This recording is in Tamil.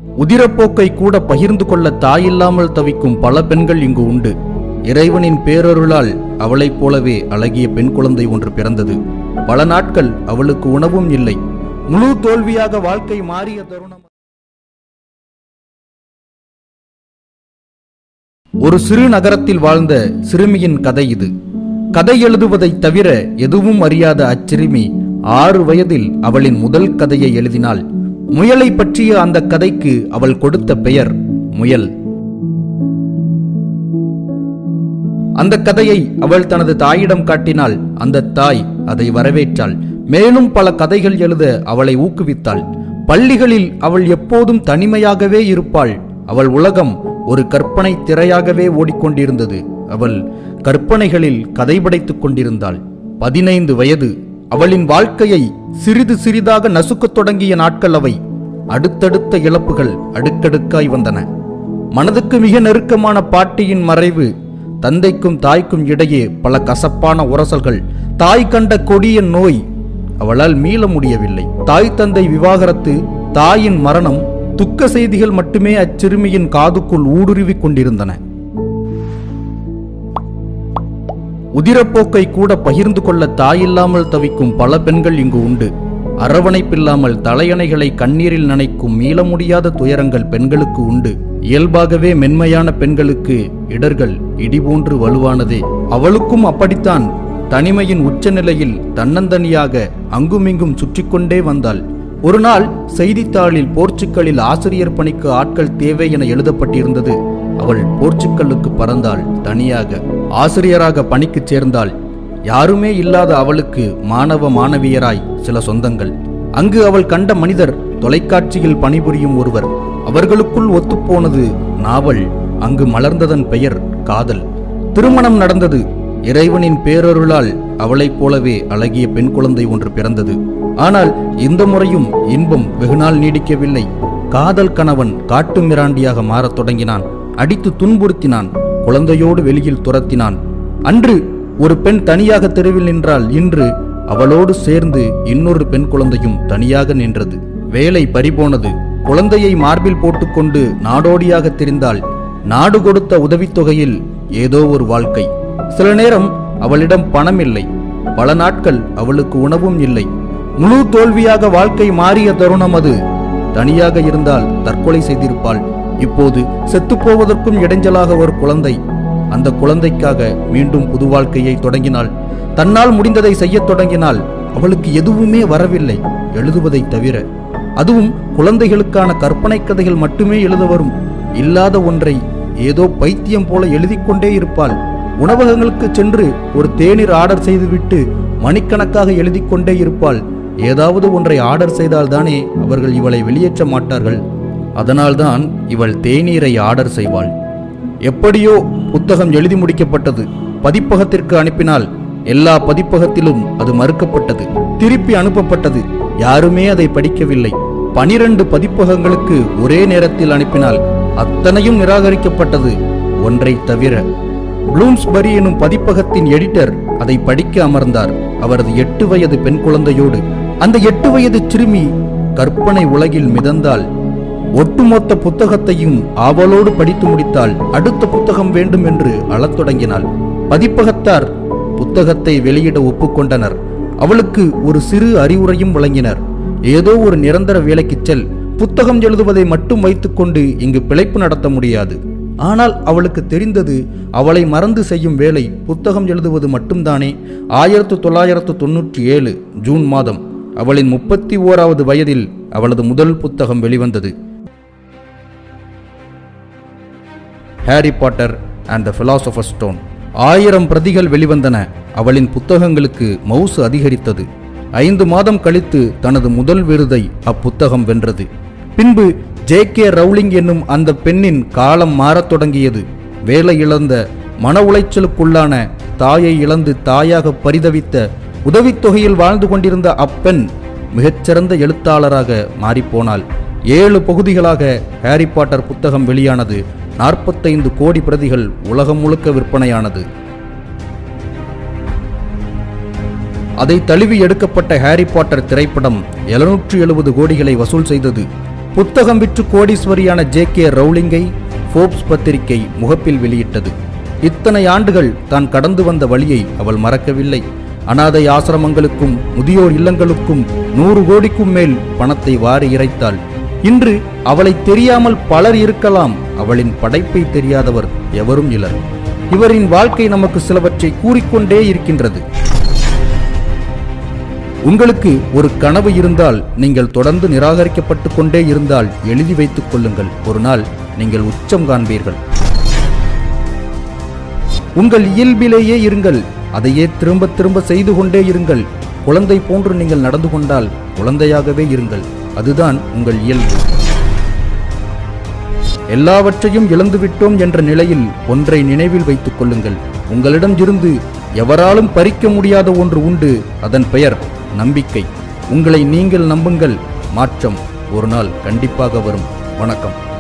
உதிரப்போக்கை கூட பகிர்ந்து கொள்ள தாயில்லாமல் தவிக்கும் பல பெண்கள் இங்கு உண்டு இறைவனின் பேரருளால் அவளைப் போலவே அழகிய பெண் குழந்தை ஒன்று பிறந்தது பல நாட்கள் அவளுக்கு உணவும் இல்லை முழு தோல்வியாக வாழ்க்கை மாறிய தருணம் ஒரு சிறு நகரத்தில் வாழ்ந்த சிறுமியின் கதை இது கதை எழுதுவதைத் தவிர எதுவும் அறியாத அச்சிறுமி ஆறு வயதில் அவளின் முதல் கதையை எழுதினாள் முயலை பற்றிய அந்த கதைக்கு அவள் கொடுத்த பெயர் முயல் அந்த கதையை அவள் தனது தாயிடம் காட்டினாள் அந்த தாய் அதை வரவேற்றாள் மேலும் பல கதைகள் எழுத அவளை ஊக்குவித்தாள் பள்ளிகளில் அவள் எப்போதும் தனிமையாகவே இருப்பாள் அவள் உலகம் ஒரு கற்பனை திரையாகவே ஓடிக்கொண்டிருந்தது அவள் கற்பனைகளில் கதை படைத்துக் கொண்டிருந்தாள் பதினைந்து வயது அவளின் வாழ்க்கையை சிறிது சிறிதாக நசுக்கத் தொடங்கிய நாட்கள் அவை அடுத்தடுத்த இழப்புகள் அடுக்கடுக்காய் வந்தன மனதுக்கு மிக நெருக்கமான பாட்டியின் மறைவு தந்தைக்கும் தாய்க்கும் இடையே பல கசப்பான உரசல்கள் தாய் கண்ட கொடிய நோய் அவளால் மீள முடியவில்லை தாய் தந்தை விவாகரத்து தாயின் மரணம் துக்க செய்திகள் மட்டுமே அச்சிறுமியின் காதுக்குள் ஊடுருவிக் கொண்டிருந்தன உதிரப்போக்கை கூட பகிர்ந்து கொள்ள தாயில்லாமல் தவிக்கும் பல பெண்கள் இங்கு உண்டு அரவணைப்பில்லாமல் தலையணைகளை கண்ணீரில் நனைக்கும் மீள முடியாத துயரங்கள் பெண்களுக்கு உண்டு இயல்பாகவே மென்மையான பெண்களுக்கு இடர்கள் இடிபோன்று வலுவானதே அவளுக்கும் அப்படித்தான் தனிமையின் உச்சநிலையில் தன்னந்தனியாக அங்குமிங்கும் சுற்றிக்கொண்டே வந்தாள் ஒரு நாள் செய்தித்தாளில் போர்ச்சுக்கலில் ஆசிரியர் பணிக்கு ஆட்கள் தேவை என எழுதப்பட்டிருந்தது அவள் போர்ச்சுக்கல்லுக்கு பறந்தாள் தனியாக ஆசிரியராக பணிக்குச் சேர்ந்தாள் யாருமே இல்லாத அவளுக்கு மாணவ மாணவியராய் சில சொந்தங்கள் அங்கு அவள் கண்ட மனிதர் தொலைக்காட்சியில் பணிபுரியும் ஒருவர் அவர்களுக்குள் ஒத்துப்போனது நாவல் அங்கு மலர்ந்ததன் பெயர் காதல் திருமணம் நடந்தது இறைவனின் பேரருளால் அவளைப் போலவே அழகிய பெண் குழந்தை ஒன்று பிறந்தது ஆனால் இந்த முறையும் இன்பம் வெகுநாள் நீடிக்கவில்லை காதல் கணவன் காட்டு மிராண்டியாக மாறத் தொடங்கினான் அடித்து துன்புறுத்தினான் குழந்தையோடு வெளியில் துரத்தினான் அன்று ஒரு பெண் தனியாக தெருவில் நின்றால் இன்று அவளோடு சேர்ந்து இன்னொரு பெண் குழந்தையும் தனியாக நின்றது வேலை பறிபோனது குழந்தையை மார்பில் போட்டுக்கொண்டு நாடோடியாக திரிந்தாள் நாடு கொடுத்த உதவித்தொகையில் ஏதோ ஒரு வாழ்க்கை சில நேரம் அவளிடம் பணம் இல்லை பல நாட்கள் அவளுக்கு உணவும் இல்லை முழு தோல்வியாக வாழ்க்கை மாறிய தருணம் அது தனியாக இருந்தால் தற்கொலை செய்திருப்பாள் இப்போது செத்துப்போவதற்கும் இடைஞ்சலாக ஒரு குழந்தை அந்த குழந்தைக்காக மீண்டும் புது வாழ்க்கையை தொடங்கினாள் தன்னால் முடிந்ததை செய்யத் தொடங்கினாள் அவளுக்கு எதுவுமே வரவில்லை எழுதுவதைத் தவிர அதுவும் குழந்தைகளுக்கான கற்பனை கதைகள் மட்டுமே எழுத வரும் இல்லாத ஒன்றை ஏதோ பைத்தியம் போல எழுதிக் கொண்டே இருப்பாள் உணவகங்களுக்கு சென்று ஒரு தேநீர் ஆர்டர் செய்துவிட்டு மணிக்கணக்காக எழுதிக் கொண்டே இருப்பாள் ஏதாவது ஒன்றை ஆர்டர் செய்தால்தானே அவர்கள் இவளை வெளியேற்ற மாட்டார்கள் அதனால்தான் இவள் தேநீரை ஆர்டர் செய்வாள் எப்படியோ புத்தகம் எழுதி முடிக்கப்பட்டது பதிப்பகத்திற்கு அனுப்பினால் எல்லா பதிப்பகத்திலும் அது மறுக்கப்பட்டது திருப்பி அனுப்பப்பட்டது யாருமே அதை படிக்கவில்லை பனிரெண்டு பதிப்பகங்களுக்கு ஒரே நேரத்தில் அனுப்பினால் அத்தனையும் நிராகரிக்கப்பட்டது ஒன்றை தவிர ப்ளூம்ஸ்பரி எனும் பதிப்பகத்தின் எடிட்டர் அதை படிக்க அமர்ந்தார் அவரது எட்டு வயது பெண் குழந்தையோடு அந்த எட்டு வயது சிறுமி கற்பனை உலகில் மிதந்தாள் ஒட்டுமொத்த புத்தகத்தையும் ஆவலோடு படித்து முடித்தால் அடுத்த புத்தகம் வேண்டும் என்று அழத் தொடங்கினாள் பதிப்பகத்தார் புத்தகத்தை வெளியிட ஒப்புக்கொண்டனர் அவளுக்கு ஒரு சிறு அறிவுரையும் வழங்கினர் ஏதோ ஒரு நிரந்தர வேலைக்குச் செல் புத்தகம் எழுதுவதை மட்டும் வைத்துக்கொண்டு இங்கு பிழைப்பு நடத்த முடியாது ஆனால் அவளுக்கு தெரிந்தது அவளை மறந்து செய்யும் வேலை புத்தகம் எழுதுவது மட்டும்தானே ஆயிரத்து தொள்ளாயிரத்து தொன்னூற்றி ஏழு ஜூன் மாதம் அவளின் முப்பத்தி ஓராவது வயதில் அவளது முதல் புத்தகம் வெளிவந்தது Harry Potter and the philosopher's stone ஆயிரம் பிரதிகள் வெளிவந்தன அவளின் புத்தகங்களுக்கு மவுசு அதிகரித்தது ஐந்து மாதம் கழித்து தனது முதல் விருதை அப்புத்தகம் வென்றது பின்பு ஜே கே ரவுலிங் என்னும் அந்த பெண்ணின் காலம் மாறத் தொடங்கியது வேலை இழந்த மன உளைச்சலுக்குள்ளான தாயை இழந்து தாயாக பரிதவித்த உதவித்தொகையில் வாழ்ந்து கொண்டிருந்த அப்பெண் மிகச்சிறந்த எழுத்தாளராக மாறிப்போனாள் ஏழு பகுதிகளாக ஹாரி பாட்டர் புத்தகம் வெளியானது நாற்பத்தைந்து கோடி பிரதிகள் உலகம் முழுக்க விற்பனையானது அதை தழுவி எடுக்கப்பட்ட ஹாரி பாட்டர் திரைப்படம் 770 எழுபது கோடிகளை வசூல் செய்தது புத்தகம் விற்று கோடீஸ்வரியான ஜே கே ரவுலிங்கை ஃபோர்ப்ஸ் பத்திரிகை முகப்பில் வெளியிட்டது இத்தனை ஆண்டுகள் தான் கடந்து வந்த வழியை அவள் மறக்கவில்லை அனாதை ஆசிரமங்களுக்கும் முதியோர் இல்லங்களுக்கும் நூறு கோடிக்கும் மேல் பணத்தை வாரி இறைத்தாள் இன்று அவளை தெரியாமல் பலர் இருக்கலாம் அவளின் படைப்பை தெரியாதவர் எவரும் இலர் இவரின் வாழ்க்கை நமக்கு சிலவற்றை கூறிக்கொண்டே இருக்கின்றது உங்களுக்கு ஒரு கனவு இருந்தால் நீங்கள் தொடர்ந்து நிராகரிக்கப்பட்டு கொண்டே இருந்தால் எழுதி வைத்துக் கொள்ளுங்கள் ஒரு நாள் நீங்கள் உச்சம் காண்பீர்கள் உங்கள் இயல்பிலேயே இருங்கள் அதையே திரும்ப திரும்ப செய்து கொண்டே இருங்கள் குழந்தை போன்று நீங்கள் நடந்து கொண்டால் குழந்தையாகவே இருங்கள் அதுதான் உங்கள் இயல்பு எல்லாவற்றையும் இழந்துவிட்டோம் என்ற நிலையில் ஒன்றை நினைவில் வைத்துக் கொள்ளுங்கள் உங்களிடம் இருந்து எவராலும் பறிக்க முடியாத ஒன்று உண்டு அதன் பெயர் நம்பிக்கை உங்களை நீங்கள் நம்புங்கள் மாற்றம் ஒரு நாள் கண்டிப்பாக வரும் வணக்கம்